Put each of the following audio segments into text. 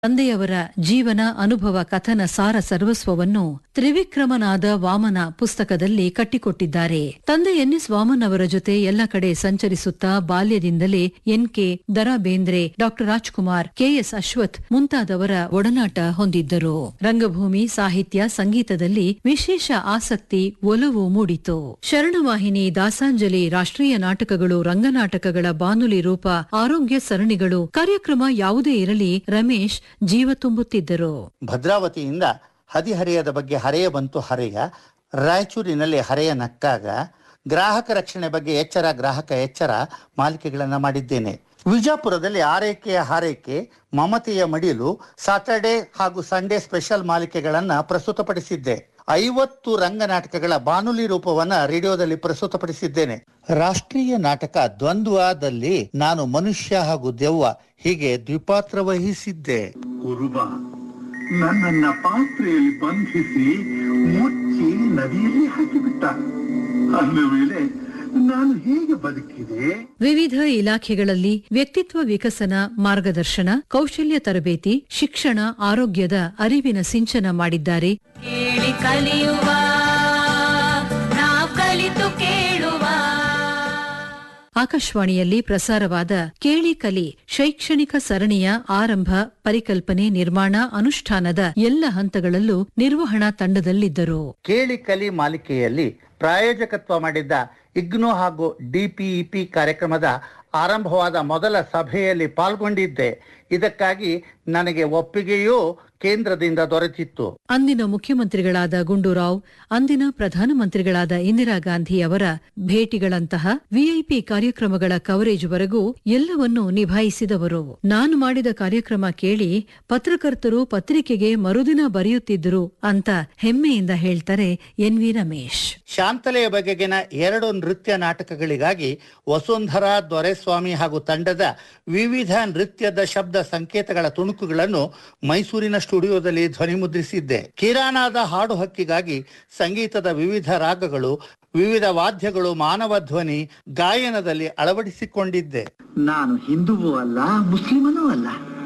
ತಂದೆಯವರ ಜೀವನ ಅನುಭವ ಕಥನ ಸಾರ ಸರ್ವಸ್ವವನ್ನು ತ್ರಿವಿಕ್ರಮನಾದ ವಾಮನ ಪುಸ್ತಕದಲ್ಲಿ ಕಟ್ಟಿಕೊಟ್ಟಿದ್ದಾರೆ ತಂದೆ ಎನ್ ಎಸ್ ವಾಮನ್ ಅವರ ಜೊತೆ ಎಲ್ಲ ಕಡೆ ಸಂಚರಿಸುತ್ತಾ ಬಾಲ್ಯದಿಂದಲೇ N K Da Ra Bendre doctor Rajkumar KS Ashwath ಮುಂತಾದವರ ಒಡನಾಟ ಹೊಂದಿದ್ದರು ರಂಗಭೂಮಿ ಸಾಹಿತ್ಯ ಸಂಗೀತದಲ್ಲಿ ವಿಶೇಷ ಆಸಕ್ತಿ ಒಲವು ಮೂಡಿತು ಶರಣವಾಹಿನಿ ದಾಸಾಂಜಲಿ ರಾಷ್ಟ್ರೀಯ ನಾಟಕಗಳು ರಂಗನಾಟಕಗಳ ಬಾನುಲಿ ರೂಪ ಆರೋಗ್ಯ ಸರಣಿಗಳು ಕಾರ್ಯಕ್ರಮ ಯಾವುದೇ ಇರಲಿ ರಮೇಶ್ ಜೀವ ತುಂಬುತ್ತಿದ್ದರು ಭದ್ರಾವತಿಯಿಂದ ಹದಿಹರೆಯದ ಬಗ್ಗೆ ಹರೆಯ ಬಂತು ಹರೆಯ ರಾಯಚೂರಿನಲ್ಲಿ ಹರೆಯ ನಕ್ಕಾಗ ಗ್ರಾಹಕ ರಕ್ಷಣೆ ಬಗ್ಗೆ ಎಚ್ಚರ ಗ್ರಾಹಕ ಎಚ್ಚರ ಮಾಲಿಕೆಗಳನ್ನ ಮಾಡಿದ್ದೇನೆ ವಿಜಾಪುರದಲ್ಲಿ ಆರೈಕೆಯ ಹಾರೈಕೆ ಮಮತೆಯ ಮಡಿಲು ಸಾಟರ್ಡೆ ಹಾಗೂ ಸಂಡೇ ಸ್ಪೆಷಲ್ ಮಾಲಿಕೆಗಳನ್ನ ಪ್ರಸ್ತುತಪಡಿಸಿದ್ದೆ ಐವತ್ತು ರಂಗನಾಟಕಗಳ ಬಾನುಲಿ ರೂಪವನ್ನ ರೇಡಿಯೋದಲ್ಲಿ ಪ್ರಸ್ತುತಪಡಿಸಿದ್ದೇನೆ ರಾಷ್ಟ್ರೀಯ ನಾಟಕ ದ್ವಂದ್ವದಲ್ಲಿ ನಾನು ಮನುಷ್ಯ ಹಾಗೂ ದೆವ್ವ ಹೀಗೆ ದ್ವಿಪಾತ್ರ ವಹಿಸಿದ್ದೆ ಕುರುಬ ನನ್ನನ್ನ ಪಾತ್ರೆಯಲ್ಲಿ ಬಂಧಿಸಿ ಮುಚ್ಚಿ ನದಿಯಲ್ಲಿ ಹಾಕಿಬಿಟ್ಟ ಅಂದ ಮೇಲೆ ನಾನು ಹೇಗೆ ಬದುಕಿದೆ ವಿವಿಧ ಇಲಾಖೆಗಳಲ್ಲಿ ವ್ಯಕ್ತಿತ್ವ ವಿಕಸನ ಮಾರ್ಗದರ್ಶನ ಕೌಶಲ್ಯ ತರಬೇತಿ ಶಿಕ್ಷಣ ಆರೋಗ್ಯದ ಅರಿವಿನ ಸಿಂಚನ ಮಾಡಿದ್ದಾರೆ ಕೇಳಿ ಕಲಿಯುವ ನಾವು ಕಲಿತು ಕೇಳುವ ಆಕಾಶವಾಣಿಯಲ್ಲಿ ಪ್ರಸಾರವಾದ ಕೇಳಿ ಕಲಿ ಶೈಕ್ಷಣಿಕ ಸರಣಿಯ ಆರಂಭ ಪರಿಕಲ್ಪನೆ ನಿರ್ಮಾಣ ಅನುಷ್ಠಾನದ ಎಲ್ಲ ಹಂತಗಳಲ್ಲೂ ನಿರ್ವಹಣಾ ತಂಡದಲ್ಲಿದ್ದರು ಕೇಳಿ ಕಲಿ ಮಾಲಿಕೆಯಲ್ಲಿ ಪ್ರಾಯೋಜಕತ್ವ ಮಾಡಿದ್ದ ಇಗ್ನೋ ಹಾಗೂ ಡಿಪಿಇಪಿ ಕಾರ್ಯಕ್ರಮದ ಆರಂಭವಾದ ಮೊದಲ ಸಭೆಯಲ್ಲಿ ಪಾಲ್ಗೊಂಡಿದ್ದೆ ಇದಕ್ಕಾಗಿ ನನಗೆ ಒಪ್ಪಿಗೆಯೂ ಕೇಂದ್ರದಿಂದ ದೊರೆತಿತ್ತು ಅಂದಿನ ಮುಖ್ಯಮಂತ್ರಿಗಳಾದ ಗುಂಡೂರಾವ್ ಅಂದಿನ ಪ್ರಧಾನಮಂತ್ರಿಗಳಾದ ಇಂದಿರಾ ಗಾಂಧಿ ಅವರ ಭೇಟಿಗಳಂತಹ ವಿಐಪಿ ಕಾರ್ಯಕ್ರಮಗಳ ಕವರೇಜ್ವರೆಗೂ ಎಲ್ಲವನ್ನೂ ನಿಭಾಯಿಸಿದವರು ನಾನು ಮಾಡಿದ ಕಾರ್ಯಕ್ರಮ ಕೇಳಿ ಪತ್ರಕರ್ತರು ಪತ್ರಿಕೆಗೆ ಮರುದಿನ ಬರೆಯುತ್ತಿದ್ದರು ಅಂತ ಹೆಮ್ಮೆಯಿಂದ ಹೇಳ್ತಾರೆ ಎನ್ ವಿ ರಮೇಶ್ ಶಾಂತಲೆಯ ಬಗೆಗಿನ ಎರಡು ನೃತ್ಯ ನಾಟಕಗಳಿಗಾಗಿ ವಸುಂಧರಾ ದೊರೆಸ್ವಾಮಿ ಹಾಗೂ ತಂಡದ ವಿವಿಧ ನೃತ್ಯದ ಶಬ್ದ ಸಂಕೇತಗಳ ತುಣುಕುಗಳನ್ನು ಮೈಸೂರಿನ ಸ್ಟುಡಿಯೋದಲ್ಲಿ ಧ್ವನಿಮುದ್ರಿಸಿದ್ದೆ ಕಿರಾಣಾದ ಹಾಡು ಹಕ್ಕಿಗಾಗಿ ಸಂಗೀತದ ವಿವಿಧ ರಾಗಗಳು ವಿವಿಧ ವಾದ್ಯಗಳು ಮಾನವ ಧ್ವನಿ ಗಾಯನದಲ್ಲಿ ಅಳವಡಿಸಿಕೊಂಡಿದ್ದೆ ನಾನು ಹಿಂದುವೂ ಅಲ್ಲ ಮುಸ್ಲಿಮನೂ ಅಲ್ಲ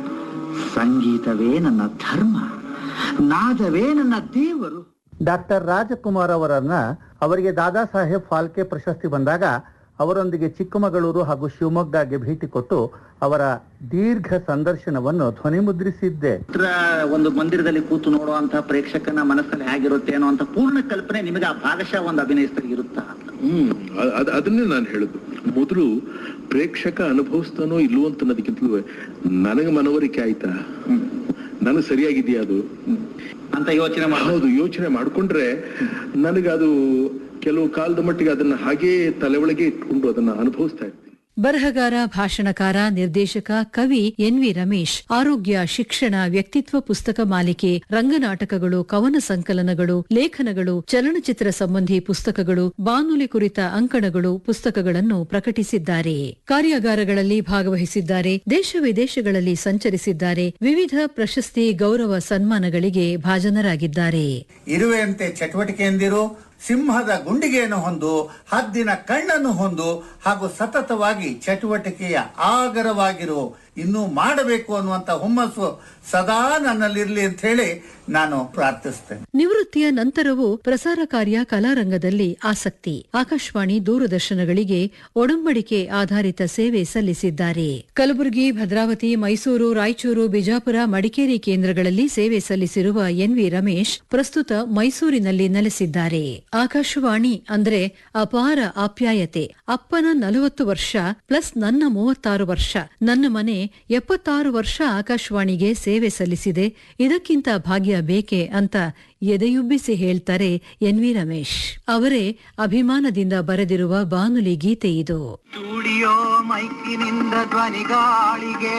ಸಂಗೀತವೇ ನನ್ನ ಧರ್ಮ ನಾದವೇ ನನ್ನ ದೇವರು ಡಾಕ್ಟರ್ ರಾಜಕುಮಾರ್ ಅವರನ್ನ ಅವರಿಗೆ ದಾದಾ ಸಾಹೇಬ್ ಫಾಲ್ಕೆ ಪ್ರಶಸ್ತಿ ಬಂದಾಗ ಅವರೊಂದಿಗೆ ಚಿಕ್ಕಮಗಳೂರು ಹಾಗೂ ಶಿವಮೊಗ್ಗಗೆ ಭೇಟಿ ಕೊಟ್ಟು ಅವರ ದೀರ್ಘ ಸಂದರ್ಶನವನ್ನು ಧ್ವನಿಮುದ್ರಿಸಿದ್ದೆ ಚಿತ್ರ ಒಂದು ಮಂದಿರದಲ್ಲಿ ಕೂತು ನೋಡುವಂತ ಪ್ರೇಕ್ಷಕನ ಮನಸ್ಸಲ್ಲಿ ಹೇಗಿರುತ್ತೆ ಅನ್ನೋ ಅಂತ ಪೂರ್ಣ ಕಲ್ಪನೆ ನಿಮಗೆ ಆ ಭಾಗಶಃ ಒಂದು ಅಭಿನಯಿಸ್ತರಿಗೆ ಇರುತ್ತಾ ಅಂತ ಹ್ಮ್ ಅದ್- ಅದ್- ಅದನ್ನೇ ನಾನು ಹೇಳುದು ಮೊದಲು ಪ್ರೇಕ್ಷಕ ಅನುಭವಿಸ್ತಾನೋ ಇಲ್ವೋ ಅಂತ ಅನ್ನೋದಕ್ಕಿಂತಲೂ ನನಗೆ ಮನವರಿಕೆ ಆಯ್ತಾ ನನಗೆ ಸರಿಯಾಗಿದೆಯಾ ಅದು ಅಂತ ಯೋಚನೆ ಮಾಡಿ ಹೌದು ಯೋಚನೆ ಮಾಡ್ಕೊಂಡ್ರೆ ನನಗದು ಕೆಲವು ಕಾಲದ ಮಟ್ಟಿಗೆ ಅದನ್ನ ಹಾಗೇ ತಲೆ ಒಳಗೆ ಇಟ್ಕೊಂಡು ಅದನ್ನ ಅನುಭವಿಸ್ತಾ ಇರ್ತೀನಿ ಬರಹಗಾರ ಭಾಷಣಕಾರ ನಿರ್ದೇಶಕ ಕವಿ ಎನ್ ವಿ ರಮೇಶ್ ಆರೋಗ್ಯ ಶಿಕ್ಷಣ ವ್ಯಕ್ತಿತ್ವ ಪುಸ್ತಕ ಮಾಲಿಕೆ ರಂಗನಾಟಕಗಳು ಕವನ ಸಂಕಲನಗಳು ಲೇಖನಗಳು ಚಲನಚಿತ್ರ ಸಂಬಂಧಿ ಪುಸ್ತಕಗಳು ಬಾನುಲಿ ಕುರಿತ ಅಂಕಣಗಳು ಪುಸ್ತಕಗಳನ್ನು ಪ್ರಕಟಿಸಿದ್ದಾರೆ ಕಾರ್ಯಾಗಾರಗಳಲ್ಲಿ ಭಾಗವಹಿಸಿದ್ದಾರೆ ದೇಶ ವಿದೇಶಗಳಲ್ಲಿ ಸಂಚರಿಸಿದ್ದಾರೆ ವಿವಿಧ ಪ್ರಶಸ್ತಿ ಗೌರವ ಸನ್ಮಾನಗಳಿಗೆ ಭಾಜನರಾಗಿದ್ದಾರೆ ಇರುವೆಯಂತೆ ಚಟುವಟಿಕೆಯಂದಿರು ಸಿಂಹದ ಗುಂಡಿಗೆಯನ್ನು ಹೊಂದು ಹದ್ದಿನ ಕಣ್ಣನ್ನು ಹೊಂದು ಹಾಗೂ ಸತತವಾಗಿ ಚಟುವಟಿಕೆಯ ಆಗರವಾಗಿರು ಇನ್ನೂ ಮಾಡಬೇಕು ಅನ್ನುವಂತ ಹುಮ್ಮಸ್ಸು ಸದಾ ನನ್ನಲ್ಲಿರ್ಲಿ ಅಂತ ಹೇಳಿ ನಾನು ಪ್ರಾರ್ಥಿಸ್ತೇನೆ ನಿವೃತ್ತಿಯ ನಂತರವೂ ಪ್ರಸಾರ ಕಾರ್ಯ ಕಲಾರಂಗದಲ್ಲಿ ಆಸಕ್ತಿ ಆಕಾಶವಾಣಿ ದೂರದರ್ಶನಗಳಿಗೆ ಒಡಂಬಡಿಕೆ ಆಧಾರಿತ ಸೇವೆ ಸಲ್ಲಿಸಿದ್ದಾರೆ ಕಲಬುರಗಿ ಭದ್ರಾವತಿ ಮೈಸೂರು ರಾಯಚೂರು ಬಿಜಾಪುರ ಮಡಿಕೇರಿ ಕೇಂದ್ರಗಳಲ್ಲಿ ಸೇವೆ ಸಲ್ಲಿಸಿರುವ ಎನ್ ವಿ ರಮೇಶ್ ಪ್ರಸ್ತುತ ಮೈಸೂರಿನಲ್ಲಿ ನೆಲೆಸಿದ್ದಾರೆ ಆಕಾಶವಾಣಿ ಅಂದ್ರೆ ಅಪಾರ ಆಪ್ಯಾಯತೆ ಅಪ್ಪನ ನಲವತ್ತು ವರ್ಷ ಪ್ಲಸ್ ನನ್ನ ಮೂವತ್ತಾರು ವರ್ಷ ನನ್ನ ಮನೆ ಎಪ್ಪತ್ತಾರು ವರ್ಷ ಆಕಾಶವಾಣಿಗೆ ಸೇವೆ ಸಲ್ಲಿಸಿದೆ ಇದಕ್ಕಿಂತ ಭಾಗ್ಯ ಬೇಕೆ ಅಂತ ಎದೆಯುಬ್ಬಿಸಿ ಹೇಳ್ತಾರೆ ಎನ್ ವಿ ರಮೇಶ್ ಅವರೇ ಅಭಿಮಾನದಿಂದ ಬರೆದಿರುವ ಬಾನುಲಿ ಗೀತೆ ಇದು ಸ್ಟುಡಿಯೋ ಮೈಕಿನಿಂದ ಧ್ವನಿಗಾಳಿಗೆ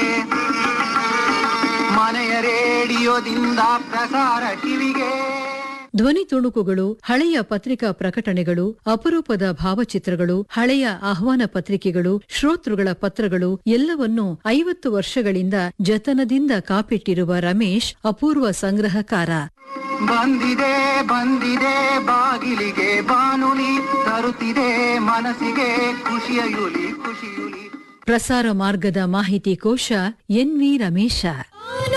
ಮನೆಯ ರೇಡಿಯೋದಿಂದ ಪ್ರಸಾರ ಕಿವಿಗೆ ಧ್ವನಿ ತುಣುಕುಗಳು ಹಳೆಯ ಪತ್ರಿಕಾ ಪ್ರಕಟಣೆಗಳು ಅಪರೂಪದ ಭಾವಚಿತ್ರಗಳು ಹಳೆಯ ಆಹ್ವಾನ ಪತ್ರಿಕೆಗಳು ಶ್ರೋತೃಗಳ ಪತ್ರಗಳು ಎಲ್ಲವನ್ನೂ ಐವತ್ತು ವರ್ಷಗಳಿಂದ ಜತನದಿಂದ ಕಾಪಿಟ್ಟಿರುವ ರಮೇಶ್ ಅಪೂರ್ವ ಸಂಗ್ರಹಕಾರ ಬಂದಿದೆ ಬಂದಿದೆ ಬಾಗಿಲಿಗೆ ಬಾನುಲಿ ತರುತ್ತಿದೆ ಮನಸ್ಸಿಗೆ ಖುಷಿಯ ಯುಲಿ ಖುಷಿಯುಲಿ ಪ್ರಸಾರ ಮಾರ್ಗದ ಮಾಹಿತಿ ಕೋಶ ಎನ್ ವಿ ರಮೇಶ ಅವನ